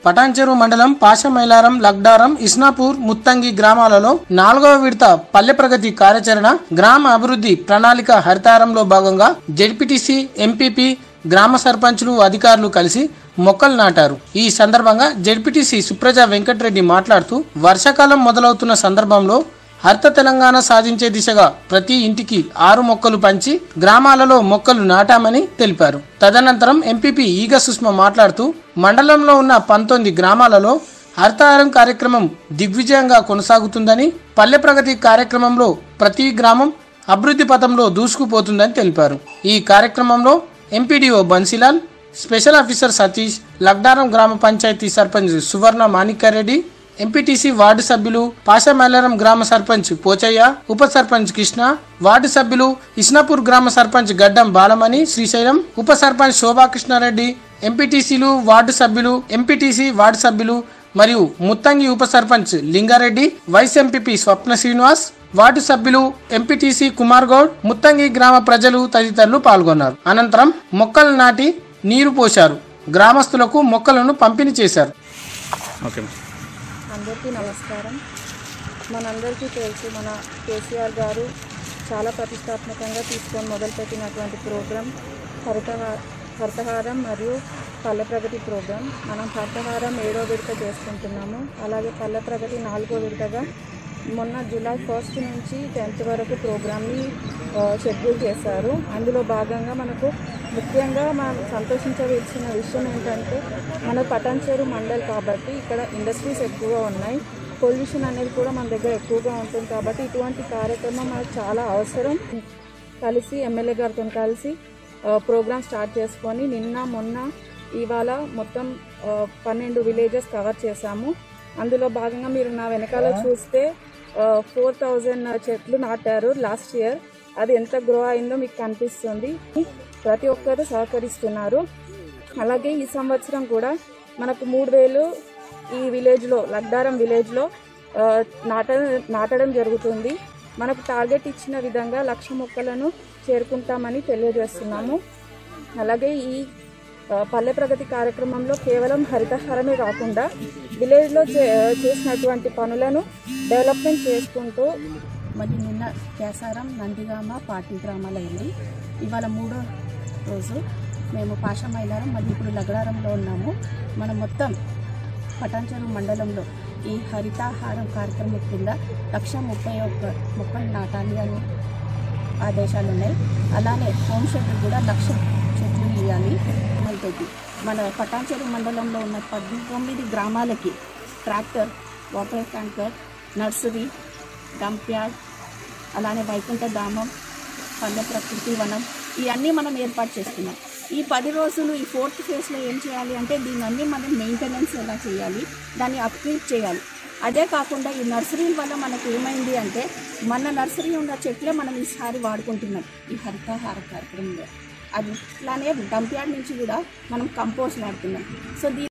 పటాన్చెరు మండలం పాషమైలారం లగ్డారం ఇస్నాపూర్ ముత్తంగి గ్రామాలలో నాలుగవ విడత పల్లె ప్రగతి కార్యాచరణ గ్రామ అభివృద్ధి ప్రణాళిక హరితారంలో భాగంగా జెడ్పీటీసీ ఎంపీపీ గ్రామ సర్పంచులు అధికారులు కలిసి మొక్కలు నాటారు ఈ సందర్భంగా జెడ్పీటీసీ సుప్రజ వెంకటరెడ్డి మాట్లాడుతూ వర్షాకాలం మొదలవుతున్న సందర్భంలో హరిత తెలంగాణ సాధించే దిశగా ప్రతి ఇంటికి ఆరు మొక్కలు పంచి గ్రామాలలో మొక్కలు నాటామని తెలిపారు తదనంతరం ఎంపీపీ ఈగ సుష్మ మాట్లాడుతూ మండలంలో ఉన్న పంతొమ్మిది గ్రామాలలో హరితహారం కార్యక్రమం దిగ్విజయంగా కొనసాగుతుందని పల్లె ప్రగతి కార్యక్రమంలో ప్రతి గ్రామం అభివృద్ధి పథంలో దూసుకుపోతుందని తెలిపారు ఈ కార్యక్రమంలో MPDO Bansilal special officer Satish Lagdaram గ్రామ పంచాయతీ సర్పంచ్ సువర్ణ మాణిక్యారెడ్డి ఎంపీటీసీ వార్డు సభ్యులు పాషమల్లారం గ్రామ సర్పంచ్ పోచయ్య ఉప సర్పంచ్ కృష్ణ వార్డు సభ్యులు ఇస్నాపూర్ గ్రామ సర్పంచ్ గడ్డం బాలమణి శ్రీశైలం ఉప సర్పంచ్ శోభాకృష్ణారెడ్డి ఎంపీటీసీలు వార్డు సభ్యులు ఎంపీటీసీ వార్డు సభ్యులు మరియు ముత్తంగి ఉప sarpanch Lingareddy vice MPP Swapna Srinivas ward సభ్యులు ఎంపీటీసీ కుమార్ గౌడ్ ముత్తంగి గ్రామ ప్రజలు తదితరులు పాల్గొన్నారు అనంతరం మొక్కలు నాటి నీరు పోశారు గ్రామస్తులకు మొక్కలను పంపిణీ చేశారు ఓకే అందరికీ నమస్కారం మనందరికీ తెలుసు మన కేసీఆర్ గారు చాలా ప్రతిష్టాత్మకంగా తీసుకొని మొదలుపెట్టినటువంటి ప్రోగ్రాం హరితహా హరితహారం మరియు పల్లె ప్రగతి ప్రోగ్రాం మనం హరితహారం ఏడో విడత చేసుకుంటున్నాము అలాగే పల్లె ప్రగతి నాలుగో విడతగా మొన్న జూలై ఫస్ట్ నుంచి టెన్త్ వరకు ప్రోగ్రామ్ని ఆ, షెడ్యూల్ చేశారు అందులో భాగంగా మనకు ముఖ్యంగా మనం సంతోషించవలసిన విషయం ఏంటంటే మన పటాన్చేరు మండల్ కాబట్టి ఇక్కడ ఇండస్ట్రీస్ ఎక్కువగా ఉన్నాయి పొల్యూషన్ అనేది కూడా మన దగ్గర ఎక్కువగా ఉంటుంది కాబట్టి ఇటువంటి కార్యక్రమం మనకు చాలా అవసరం కలిసి ఎమ్మెల్యే గారితో కలిసి ప్రోగ్రామ్ స్టార్ట్ చేసుకొని నిన్న మొన్న ఇవాళ మొత్తం ఆ, పన్నెండు విలేజెస్ కవర్ చేశాము అందులో భాగంగా మీరు నా వెనకాల చూస్తే ఫోర్ థౌజండ్ చెట్లు నాటారు లాస్ట్ ఇయర్ అది ఎంత గ్రో అయిందో మీకు కనిపిస్తుంది ప్రతి ఒక్కరు సహకరిస్తున్నారు అలాగే ఈ సంవత్సరం కూడా మనకు మూడు వేలు ఈ విలేజ్లో లగ్డారం విలేజ్లో ఆ, నాట నాటడం జరుగుతుంది మనకు టార్గెట్ ఇచ్చిన విధంగా లక్ష మొక్కలను చేరుకుంటామని తెలియజేస్తున్నాము అలాగే ఈ ఆ, పల్లె ప్రగతి కార్యక్రమంలో కేవలం హరితహారమే కాకుండా విలేజ్లో చే చేసినటువంటి పనులను డెవలప్మెంట్ చేసుకుంటూ మరి నిన్న కేసారం నందిగామ పార్టీ గ్రామాలు అయింది ఇవాళ మూడో రోజు మేము పాషమైలారం మరియు ఇప్పుడు లగడారంలో ఉన్నాము మనం మొత్తం పటాన్చెరు మండలంలో ఈ హరితాహారం కార్యక్రమం కింద లక్ష ముప్పై ఒక్క మొక్కలు నాటాలి అని ఆదేశాలు ఉన్నాయి అలానే హోమ్ షెడ్యూల్ కూడా లక్ష చెట్లు ఇవ్వాలి మనతోటి మన పటాన్చెరు మండలంలో ఉన్న పద్దెనిమిది గ్రామాలకి tractor water tanker nursery dump yard అలానే వైకుంఠ ధామం పల్లె ప్రకృతి వనం ఇవన్నీ మనం ఏర్పాటు చేస్తున్నాం ఈ పది రోజులు ఈ ఫోర్త్ ఫేజ్లో ఏం చేయాలి అంటే దీన్ని అన్ని మనం మెయింటెనెన్స్ ఎలా చేయాలి దాన్ని అప్గ్రేడ్ చేయాలి అదే కాకుండా ఈ నర్సరీల వల్ల మనకు ఏమైంది అంటే మన నర్సరీ ఉన్న చెట్లే మనం ఈసారి వాడుకుంటున్నాం ఈ హరితాహార కార్యక్రమంలో అది ఇట్లానే డంప్ యార్డ్ నుంచి కూడా మనం కంపోస్ట్ వాడుతున్నాం సో దీని